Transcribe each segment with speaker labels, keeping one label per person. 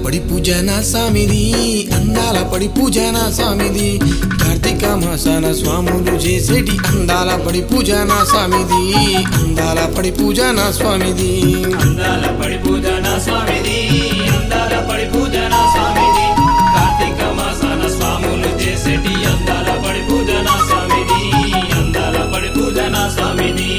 Speaker 1: పడి పూజన స్వామిది అందాల పడి పూజన స్వామిది కార్తీక మాసాన స్వాములు చేసేటి అందాల పడి పూజన స్వామిది అందాల పడి పూజన స్వామిది
Speaker 2: అందాల పడి పూజన స్వామిది అందాల పడి పూజన స్వామిది కార్తీక మాసాన స్వాములు చేసేటి అందాల పడి పూజన స్వామిది అందాల పడి పూజన స్వామిది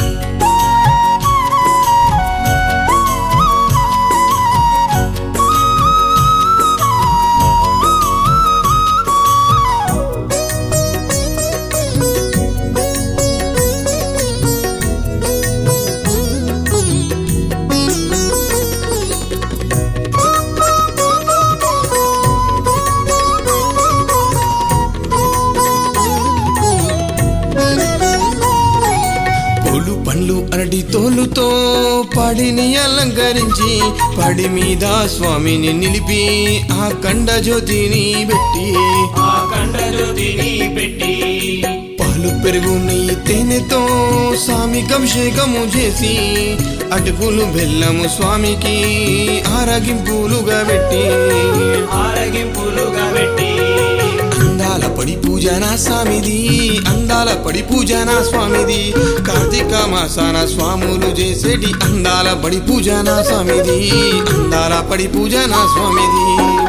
Speaker 1: పూలు పండ్లు అరటి తోలుతో పడిని అలంకరించి పడి మీద స్వామిని నిలిపి ఆ కండ జ్యోతిని పెట్టి
Speaker 2: ఆ కండ జ్యోతిని పెట్టి
Speaker 1: పాలు పెరుగు నెయ్యి తేనెతో స్వామికి అభిషేకము చేసి అటుకులు బెల్లము స్వామికి ఆరగింపులుగా పెట్టి
Speaker 2: ఆరగింపులుగా పెట్టి
Speaker 1: అందాల పడి పూజన స్వామిది అందాల పడి పూజన స్వామిది కార్తీక మాసాన స్వాములు చేసేటి అందాల పడి పూజన స్వామిది అందాల పడి పూజన స్వామిది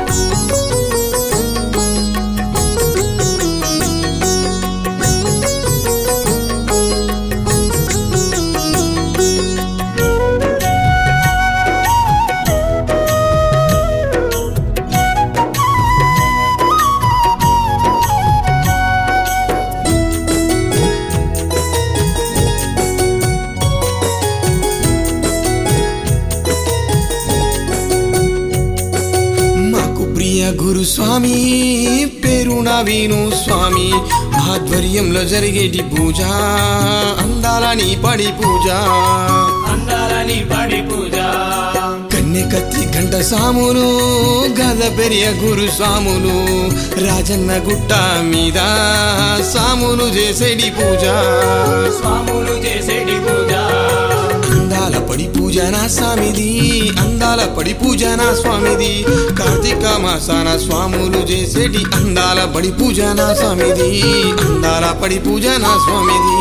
Speaker 1: మాకు ప్రియ గురు స్వామి పేరు నవీను స్వామి ఆధ్వర్యంలో జరిగేటి పూజ అందాలని పడి పూజ
Speaker 2: అందాలని పడి పూజ
Speaker 1: కన్నె కత్తి గంట సాములు గద పెరియ గురు స్వాములు రాజన్న గుట్ట మీద సాములు చేసేటి పూజ
Speaker 2: స్వాములు చేసేటి పూజ
Speaker 1: అందాల పడి పూజన స్వామిది అందాల పడి పూజన స్వామిది కార్తీక మాసాన స్వాములు చేసేటి అందాల పడి పూజన స్వామిది అందాల పడి పూజన స్వామిది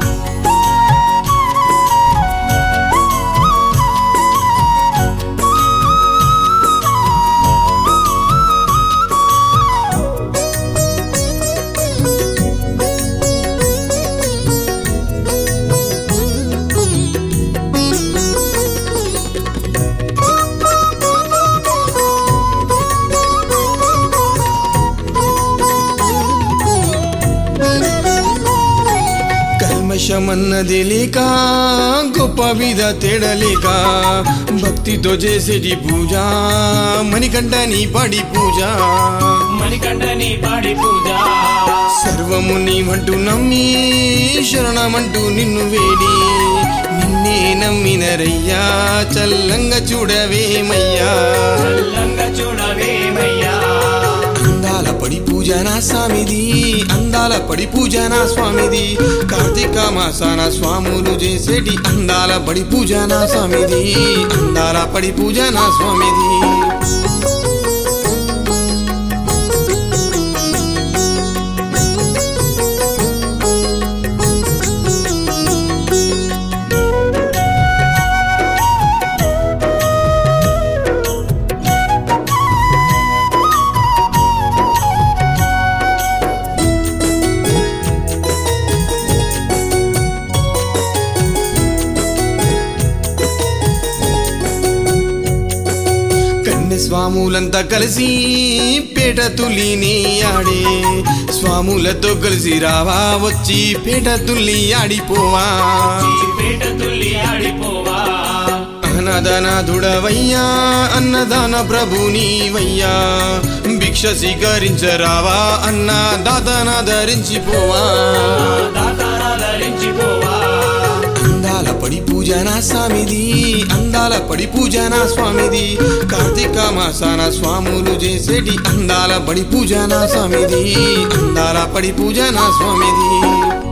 Speaker 1: కల్మషమన్నది లేక గొప్ప విధ తేడలేక భక్తితో చేసేటి పూజ మణికంఠ నీ పడి పూజ
Speaker 2: మణికంఠని పాడి పూజ
Speaker 1: సర్వము నీవంటూ నమ్మి శరణమంటూ నిన్ను వేడి నిన్నే నమ్మినరయ్యా చల్లంగా చూడవేమయ్యా
Speaker 2: చల్లంగా చూడవేమయ్యా
Speaker 1: అందాల పడి పూజన స్వామిది అందాల పడి పూజన స్వామిది కార్తీక మాసాన స్వాములు చేసేటి అందాల పడి పూజన స్వామిది అందాల పడి పూజన స్వామిది కన్నె స్వాములంతా కలిసి పేట తుల్లిని ఆడే స్వాములతో కలిసి రావా వచ్చి పేట తుల్లి ఆడిపోవా
Speaker 2: ఈ పేట తుల్లి ఆడిపోవా
Speaker 1: అన్నదానాథుడవయ్యా అన్నదాన ప్రభునివయ్యా భిక్ష స్వీకరించరావా అన్న దాతన ధరించిపోవా
Speaker 2: దాతారా ధరించిపోవా
Speaker 1: అందాల పడి పూజన స్వామిది అందాల పడి పూజన స్వామిది కార్తీక మాసాన స్వాములు చేసేటి అందాల పడి పూజన స్వామిది అందాల పడి పూజన స్వామిది